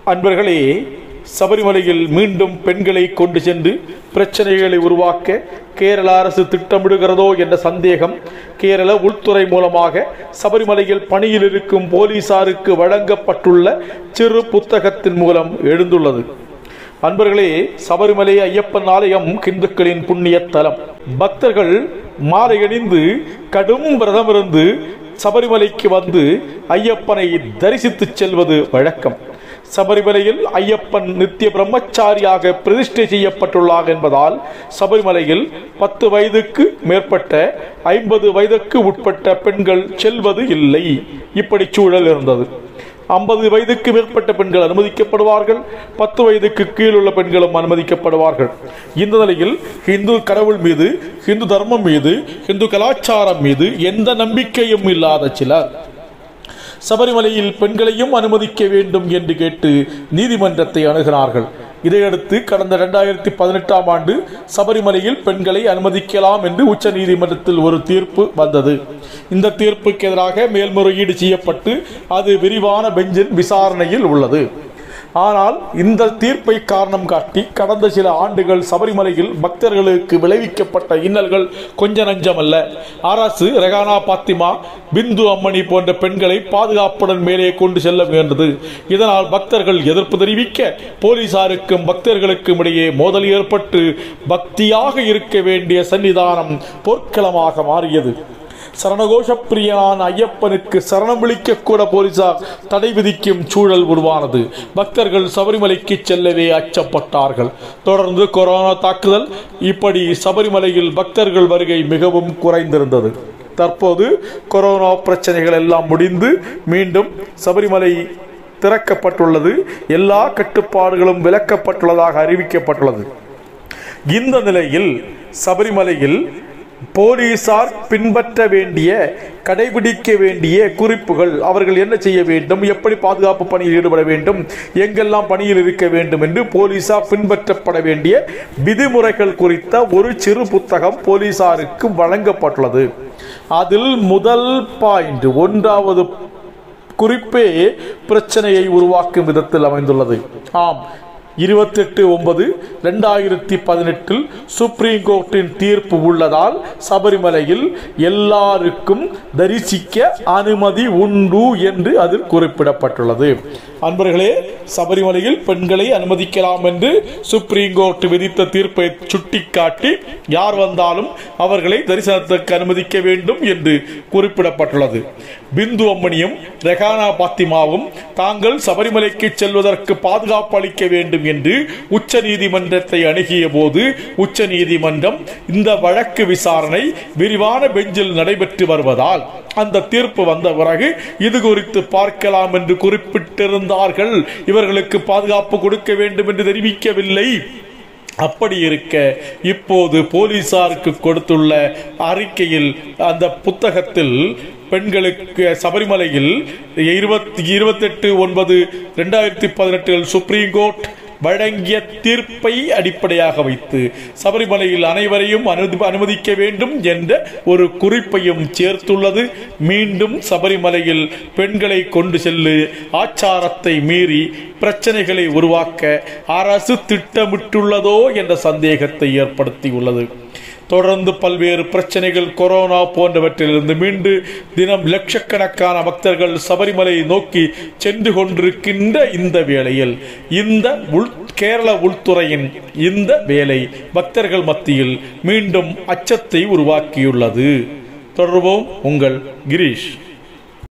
அன்பர்களே சபரிமலையில் மீண்டும் பெண்களை கொண்டு சென்று பிரச்சனைகளை உருவாக்க கேரள அரசு திட்டமிடுகிறதோ என்ற சந்தேகம் கேரள உள்துறை மூலமாக சபரிமலையில் பணியில் இருக்கும் போலீசாருக்கு வழங்கப்பட்டுள்ள சிறு புத்தகத்தின் மூலம் எழுந்துள்ளது அன்பர்களே சபரிமலை ஐயப்பன் ஆலயம் இந்துக்களின் புண்ணிய தலம் பக்தர்கள் மாலையணிந்து கடும் விரதமிருந்து சபரிமலைக்கு வந்து ஐயப்பனை தரிசித்து செல்வது வழக்கம் சபரிமலையில் ஐயப்பன் நித்திய பிரம்மச்சாரியாக பிரதிஷ்டை செய்யப்பட்டுள்ளார் என்பதால் சபரிமலையில் பத்து வயதுக்கு மேற்பட்ட ஐம்பது வயதுக்கு உட்பட்ட பெண்கள் செல்வது இல்லை இப்படி சூழல் இருந்தது ஐம்பது வயதுக்கு மேற்பட்ட பெண்கள் அனுமதிக்கப்படுவார்கள் பத்து வயதுக்கு கீழுள்ள பெண்களும் அனுமதிக்கப்படுவார்கள் இந்த நிலையில் இந்து கடவுள் மீது இந்து தர்மம் மீது இந்து கலாச்சாரம் மீது எந்த நம்பிக்கையும் இல்லாத சிலர் சபரிமலையில் பெண்களையும் அனுமதிக்க வேண்டும் என்று கேட்டு நீதிமன்றத்தை அணுகினார்கள் இதையடுத்து கடந்த இரண்டாயிரத்தி பதினெட்டாம் ஆண்டு சபரிமலையில் பெண்களை அனுமதிக்கலாம் என்று உச்ச நீதிமன்றத்தில் ஒரு தீர்ப்பு வந்தது இந்த தீர்ப்புக்கு எதிராக மேல்முறையீடு செய்யப்பட்டு அது விரிவான பெஞ்சின் விசாரணையில் உள்ளது ஆனால் இந்த தீர்ப்பை காரணம் காட்டி கடந்த சில ஆண்டுகள் சபரிமலையில் பக்தர்களுக்கு விளைவிக்கப்பட்ட இன்னல்கள் கொஞ்ச நஞ்சமல்ல அரசு ரெகானா பாத்திமா பிந்து அம்மணி போன்ற பெண்களை பாதுகாப்புடன் மேலே கொண்டு செல்ல முயன்றது இதனால் பக்தர்கள் எதிர்ப்பு தெரிவிக்க போலீசாருக்கும் பக்தர்களுக்கும் இடையே மோதல் ஏற்பட்டு பக்தியாக இருக்க வேண்டிய சன்னிதானம் போர்க்களமாக மாறியது சரணகோஷ பிரியனான ஐயப்பனுக்கு சரணம் விழிக்க கூட போலீசார் தடை விதிக்கும் சூழல் உருவானது பக்தர்கள் சபரிமலைக்கு செல்லவே அச்சப்பட்டார்கள் தொடர்ந்து கொரோனா தாக்குதல் இப்படி சபரிமலையில் பக்தர்கள் வருகை மிகவும் குறைந்திருந்தது தற்போது கொரோனா பிரச்சனைகள் எல்லாம் முடிந்து மீண்டும் சபரிமலை திறக்கப்பட்டுள்ளது எல்லா கட்டுப்பாடுகளும் விலக்கப்பட்டுள்ளதாக அறிவிக்கப்பட்டுள்ளது இந்த நிலையில் சபரிமலையில் போலீசார் பின்பற்ற வேண்டிய கடைபிடிக்க வேண்டிய குறிப்புகள் அவர்கள் என்ன செய்ய வேண்டும் எப்படி பாதுகாப்பு பணியில் ஈடுபட வேண்டும் எங்கெல்லாம் பணியில் இருக்க வேண்டும் என்று போலீசார் பின்பற்றப்பட வேண்டிய விதிமுறைகள் குறித்த ஒரு சிறு புத்தகம் போலீசாருக்கு வழங்கப்பட்டுள்ளது அதில் முதல் பாயிண்ட் ஒன்றாவது குறிப்பே பிரச்சனையை உருவாக்கும் விதத்தில் அமைந்துள்ளது ஆம் இருபத்தெட்டு ஒன்பது ரெண்டாயிரத்தி பதினெட்டில் சுப்ரீம் கோர்ட்டின் தீர்ப்பு உள்ளதால் சபரிமலையில் எல்லாருக்கும் தரிசிக்க அனுமதி உண்டு என்று அதில் குறிப்பிடப்பட்டுள்ளது அன்பர்களே சபரிமலையில் பெண்களை அனுமதிக்கலாம் என்று சுப்ரீம் கோர்ட் விதித்த தீர்ப்பை சுட்டிக்காட்டி யார் வந்தாலும் அவர்களை தரிசனத்துக்கு அனுமதிக்க வேண்டும் என்று குறிப்பிடப்பட்டுள்ளது பிந்து அம்மணியும் ரெகானா பாத்திமாவும் தாங்கள் சபரிமலைக்கு செல்வதற்கு பாதுகாப்பு அளிக்க வேண்டும் என்று உச்ச நீதிமன்றத்தை அணுகிய போது உச்ச நீதிமன்றம் இந்த வழக்கு விசாரணை விரிவான பெஞ்சில் நடைபெற்று வருவதால் அந்த தீர்ப்பு வந்த பிறகு இது குறித்து பார்க்கலாம் என்று குறிப்பிட்டிருந்தார்கள் இவர்களுக்கு பாதுகாப்பு கொடுக்க வேண்டும் என்று தெரிவிக்கவில்லை அப்படி இருக்க இப்போது போலீசாருக்கு கொடுத்துள்ள அறிக்கையில் அந்த புத்தகத்தில் பெண்களுக்கு சபரிமலையில் இருபத்தி இருபத்தெட்டு ஒன்பது ரெண்டாயிரத்தி பதினெட்டில் சுப்ரீம் கோர்ட் வழங்கிய தீர்ப்பை அடிப்படையாக வைத்து சபரிமலையில் அனைவரையும் அனுமதி அனுமதிக்க வேண்டும் என்ற ஒரு குறிப்பையும் சேர்த்துள்ளது மீண்டும் சபரிமலையில் பெண்களை கொண்டு செல்லு ஆச்சாரத்தை மீறி பிரச்சனைகளை உருவாக்க அரசு திட்டமிட்டுள்ளதோ என்ற சந்தேகத்தை ஏற்படுத்தியுள்ளது தொடர்ந்து பல்வேறு பிரச்சனைகள் கொரோனா போன்றவற்றிலிருந்து மீண்டு தினம் லட்சக்கணக்கான பக்தர்கள் சபரிமலை நோக்கி சென்று கொண்டிருக்கின்ற இந்த வேளையில் இந்த உள் கேரள உள்துறையின் இந்த வேலை பக்தர்கள் மத்தியில் மீண்டும் அச்சத்தை உருவாக்கியுள்ளது தொடர்வோம் உங்கள் கிரீஷ்